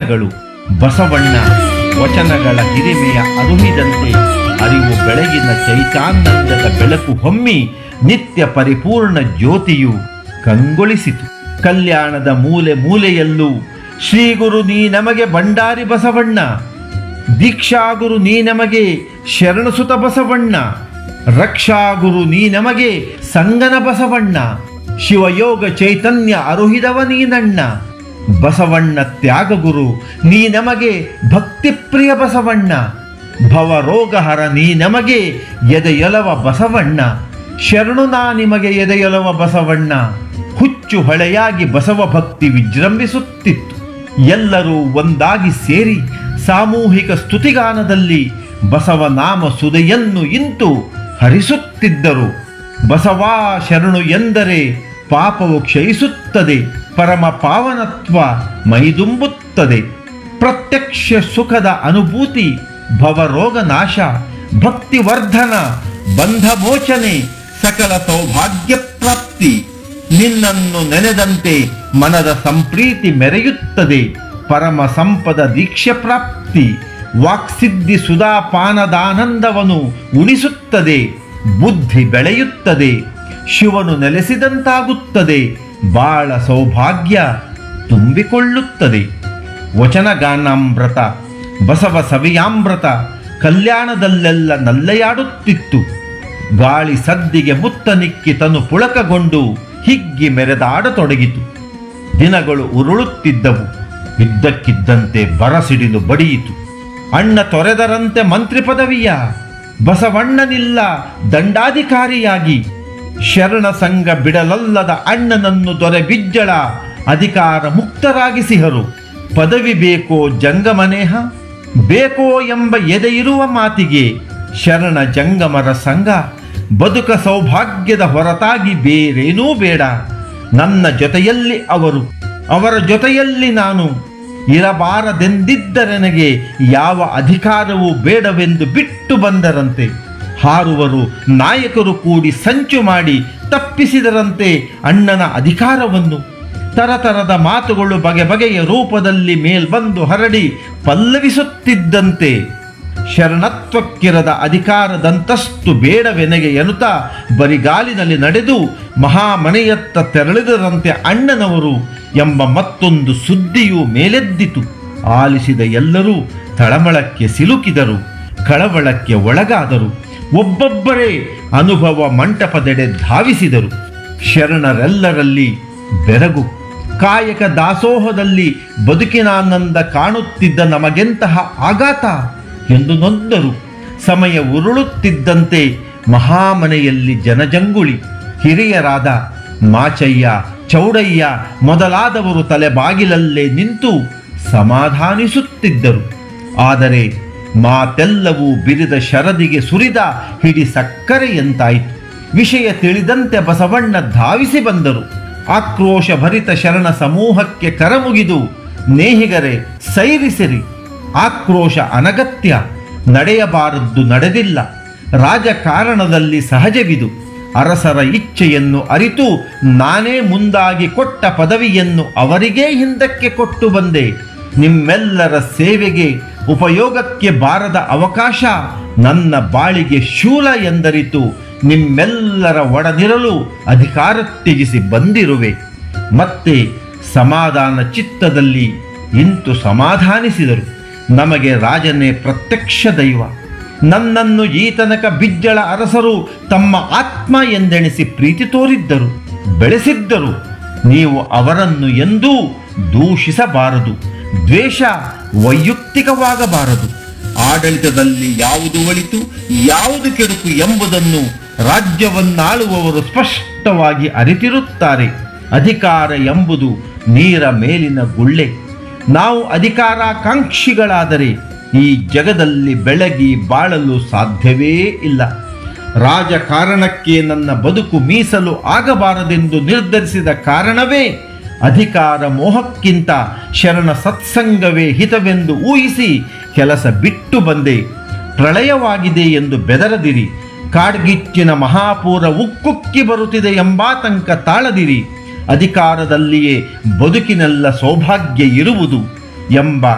ದಿನಗಳು ಬಸವಣ್ಣ ವಚನಗಳ ಹಿರಿಮೆಯ ಅರುಹಿದಂತೆ ಅರಿವು ಬೆಳಗಿನ ಚೈತಾನಂದದ ಬೆಳಕು ಹೊಮ್ಮಿ ನಿತ್ಯ ಪರಿಪೂರ್ಣ ಜ್ಯೋತಿಯು ಕಂಗೊಳಿಸಿತು ಕಲ್ಯಾಣದ ಮೂಲೆ ಮೂಲೆಯಲ್ಲೂ ಶ್ರೀಗುರು ನೀ ನಮಗೆ ಭಂಡಾರಿ ಬಸವಣ್ಣ ದೀಕ್ಷಾಗುರು ನೀ ನಮಗೆ ಶರಣಸುತ ಬಸವಣ್ಣ ರಕ್ಷಾಗುರು ನೀ ನಮಗೆ ಸಂಗನ ಬಸವಣ್ಣ ಶಿವಯೋಗ ಚೈತನ್ಯ ಅರುಹಿದವ ನೀನಣ್ಣ ಬಸವಣ್ಣ ತ್ಯಾಗಗುರು ನೀ ನಮಗೆ ಭಕ್ತಿಪ್ರಿಯ ಬಸವಣ್ಣ ಭವರೋಗಹರ ನೀ ನಮಗೆ ಎದೆಯೊಲವ ಬಸವಣ್ಣ ಶರಣು ನಾ ನಿಮಗೆ ಎದೆಯೊಲವ ಬಸವಣ್ಣ ಹುಚ್ಚು ಹೊಳೆಯಾಗಿ ಬಸವ ಭಕ್ತಿ ವಿಜೃಂಭಿಸುತ್ತಿತ್ತು ಎಲ್ಲರೂ ಒಂದಾಗಿ ಸೇರಿ ಸಾಮೂಹಿಕ ಸ್ತುತಿಗಾನದಲ್ಲಿ ಬಸವ ನಾಮ ಸುದೆಯನ್ನು ಇಂತು ಹರಿಸುತ್ತಿದ್ದರು ಬಸವಾ ಶರಣು ಎಂದರೆ ಪಾಪವು ಕ್ಷಯಿಸುತ್ತದೆ ಪರಮ ಪಾವನತ್ವ ಮೈದುಂಬುತ್ತದೆ ಪ್ರತ್ಯಕ್ಷ ಸುಖದ ಅನುಭೂತಿ ಭವರೋಗ ನಾಶ ಭಕ್ತಿವರ್ಧನ ಬಂಧ ಮೋಚನೆ ಸಕಲ ಸೌಭಾಗ್ಯ ಪ್ರಾಪ್ತಿ ನಿನ್ನನ್ನು ನೆನೆದಂತೆ ಮನದ ಸಂಪ್ರೀತಿ ಮೆರೆಯುತ್ತದೆ ಪರಮ ಸಂಪದ ದೀಕ್ಷೆ ಪ್ರಾಪ್ತಿ ವಾಕ್ಸಿದ್ಧಿ ಸುಧಾಪಾನದಾನಂದವನು ಉಣಿಸುತ್ತದೆ ಬುದ್ಧಿ ಬೆಳೆಯುತ್ತದೆ ಶಿವನು ನೆಲೆಸಿದಂತಾಗುತ್ತದೆ ಬಾಳ ಸೌಭಾಗ್ಯ ತುಂಬಿಕೊಳ್ಳುತ್ತದೆ ವಚನಗಾನಾಮೃತ ಬಸವ ಸವಿಯಾಮೃತ ಕಲ್ಯಾಣದಲ್ಲೆಲ್ಲ ನಲ್ಲೆಯಾಡುತ್ತಿತ್ತು ಗಾಳಿ ಸದ್ದಿಗೆ ಮುತ್ತನಿಕ್ಕಿ ತನು ಪುಳಕಗೊಂಡು ಹಿಗ್ಗಿ ಮೆರೆದಾಡತೊಡಗಿತು ದಿನಗಳು ಉರುಳುತ್ತಿದ್ದವು ಇದ್ದಕ್ಕಿದ್ದಂತೆ ಬರಸಿಡಿಲು ಬಡಿಯಿತು ಅಣ್ಣ ತೊರೆದರಂತೆ ಮಂತ್ರಿ ಪದವಿಯ ಬಸವಣ್ಣನಿಲ್ಲ ದಂಡಾಧಿಕಾರಿಯಾಗಿ ಶರಣ ಸಂಘ ಬಿಡಲಲ್ಲದ ಅಣ್ಣನನ್ನು ದೊರೆ ಬಿಜ್ಜಳ ಅಧಿಕಾರ ಮುಕ್ತರಾಗಿಸಿಹರು ಪದವಿ ಬೇಕೋ ಜಂಗಮನೇಹ ಬೇಕೋ ಎಂಬ ಎದೆಯಿರುವ ಮಾತಿಗೆ ಶರಣ ಜಂಗಮರ ಸಂಘ ಬದುಕ ಸೌಭಾಗ್ಯದ ಹೊರತಾಗಿ ಬೇರೇನೂ ಬೇಡ ನನ್ನ ಜೊತೆಯಲ್ಲಿ ಅವರು ಅವರ ಜೊತೆಯಲ್ಲಿ ನಾನು ಇರಬಾರದೆಂದಿದ್ದರೆನಗೆ ಯಾವ ಅಧಿಕಾರವೂ ಬೇಡವೆಂದು ಬಿಟ್ಟು ಬಂದರಂತೆ ಹಾರುವರು ನಾಯಕರು ಕೂಡಿ ಸಂಚು ಮಾಡಿ ತಪ್ಪಿಸಿದರಂತೆ ಅಣ್ಣನ ಅಧಿಕಾರವನ್ನು ತರತರದ ಮಾತುಗಳು ಬಗೆ ಬಗೆಯ ರೂಪದಲ್ಲಿ ಮೇಲ್ಬಂದು ಹರಡಿ ಪಲ್ಲವಿಸುತ್ತಿದ್ದಂತೆ ಶರಣತ್ವಕ್ಕಿರದ ಅಧಿಕಾರದಂತಸ್ತು ಬೇಡವೆನಗೆ ಎನ್ನುತ್ತಾ ಬರಿಗಾಲಿನಲ್ಲಿ ನಡೆದು ಮಹಾಮನೆಯತ್ತ ತೆರಳಿದರಂತೆ ಅಣ್ಣನವರು ಎಂಬ ಮತ್ತೊಂದು ಸುದ್ದಿಯು ಮೇಲೆದ್ದಿತು ಆಲಿಸಿದ ಎಲ್ಲರೂ ತಳಮಳಕ್ಕೆ ಸಿಲುಕಿದರು ಕಳವಳಕ್ಕೆ ಒಳಗಾದರು ಒಬ್ಬೊಬ್ಬರೇ ಅನುಭವ ಮಂಟಪದೆಡೆ ಧಾವಿಸಿದರು ಶರಣರೆಲ್ಲರಲ್ಲಿ ಬೆರಗು ಕಾಯಕ ದಾಸೋಹದಲ್ಲಿ ಬದುಕಿನಾನಂದ ಕಾಣುತ್ತಿದ್ದ ನಮಗೆಂತಹ ಆಘಾತ ಎಂದು ನೊಂದರು ಸಮಯ ಉರುಳುತ್ತಿದ್ದಂತೆ ಮಹಾಮನೆಯಲ್ಲಿ ಜನಜಂಗುಳಿ ಹಿರಿಯರಾದ ಮಾಚಯ್ಯ ಚೌಡಯ್ಯ ಮೊದಲಾದವರು ತಲೆಬಾಗಿಲಲ್ಲೇ ನಿಂತು ಸಮಾಧಾನಿಸುತ್ತಿದ್ದರು ಆದರೆ ಮಾತೆಲ್ಲವೂ ಬಿರಿದ ಶರದಿಗೆ ಸುರಿದ ಹಿಡಿ ಸಕ್ಕರೆಯಂತಾಯಿತು ವಿಷಯ ತಿಳಿದಂತೆ ಬಸವಣ್ಣ ಧಾವಿಸಿ ಬಂದರು ಆಕ್ರೋಶ ಭರಿತ ಶರಣ ಸಮೂಹಕ್ಕೆ ಕರಮುಗಿದು ನೇಹಿಗರೆ ಸೈರಿಸಿರಿ ಆಕ್ರೋಶ ಅನಗತ್ಯ ನಡೆಯಬಾರದ್ದು ನಡೆದಿಲ್ಲ ರಾಜಕಾರಣದಲ್ಲಿ ಸಹಜವಿದು ಅರಸರ ಇಚ್ಛೆಯನ್ನು ಅರಿತು ನಾನೇ ಮುಂದಾಗಿ ಕೊಟ್ಟ ಪದವಿಯನ್ನು ಅವರಿಗೇ ಹಿಂದಕ್ಕೆ ಕೊಟ್ಟು ಬಂದೆ ನಿಮ್ಮೆಲ್ಲರ ಸೇವೆಗೆ ಉಪಯೋಗಕ್ಕೆ ಬಾರದ ಅವಕಾಶ ನನ್ನ ಬಾಳಿಗೆ ಶೂಲ ಎಂದರಿತು ನಿಮ್ಮೆಲ್ಲರ ಒಡನಿರಲು ಅಧಿಕಾರ ತ್ಯಜಿಸಿ ಬಂದಿರುವೆ ಮತ್ತೆ ಸಮಾಧಾನ ಚಿತ್ತದಲ್ಲಿ ಇಂತು ಸಮಾಧಾನಿಸಿದರು ನಮಗೆ ರಾಜನೇ ಪ್ರತ್ಯಕ್ಷ ದೈವ ನನ್ನನ್ನು ಈ ತನಕ ಬಿಜ್ಜಳ ಅರಸರು ತಮ್ಮ ಆತ್ಮ ಎಂದೆಣಿಸಿ ಪ್ರೀತಿ ತೋರಿದ್ದರು ಬೆಳೆಸಿದ್ದರು ನೀವು ಅವರನ್ನು ಎಂದೂ ದೂಷಿಸಬಾರದು ದ್ವೇಷ ವೈಯಕ್ತಿಕವಾಗಬಾರದು ಆಡಳಿತದಲ್ಲಿ ಯಾವುದು ಒಳಿತು ಯಾವುದು ಕೆಡುಕು ಎಂಬುದನ್ನು ರಾಜ್ಯವನ್ನಾಳುವವರು ಸ್ಪಷ್ಟವಾಗಿ ಅರಿತಿರುತ್ತಾರೆ ಅಧಿಕಾರ ಎಂಬುದು ನೀರ ಮೇಲಿನ ಗುಳ್ಳೆ ನಾವು ಅಧಿಕಾರಾಕಾಂಕ್ಷಿಗಳಾದರೆ ಈ ಜಗದಲ್ಲಿ ಬೆಳಗಿ ಬಾಳಲು ಸಾಧ್ಯವೇ ಇಲ್ಲ ರಾಜಕಾರಣಕ್ಕೆ ನನ್ನ ಬದುಕು ಮೀಸಲು ಆಗಬಾರದೆಂದು ನಿರ್ಧರಿಸಿದ ಕಾರಣವೇ ಅಧಿಕಾರ ಮೋಹಕ್ಕಿಂತ ಶರಣ ಸತ್ಸಂಗವೇ ಹಿತವೆಂದು ಊಹಿಸಿ ಕೆಲಸ ಬಿಟ್ಟು ಬಂದೆ ಪ್ರಳಯವಾಗಿದೆ ಎಂದು ಬೆದರದಿರಿ ಕಾಡ್ಗಿಚ್ಚಿನ ಮಹಾಪೂರ ಉಕ್ಕುಕ್ಕಿ ಬರುತ್ತಿದೆ ಎಂಬಾತಂಕ ತಾಳದಿರಿ ಅಧಿಕಾರದಲ್ಲಿಯೇ ಬದುಕಿನೆಲ್ಲ ಸೌಭಾಗ್ಯ ಇರುವುದು ಎಂಬ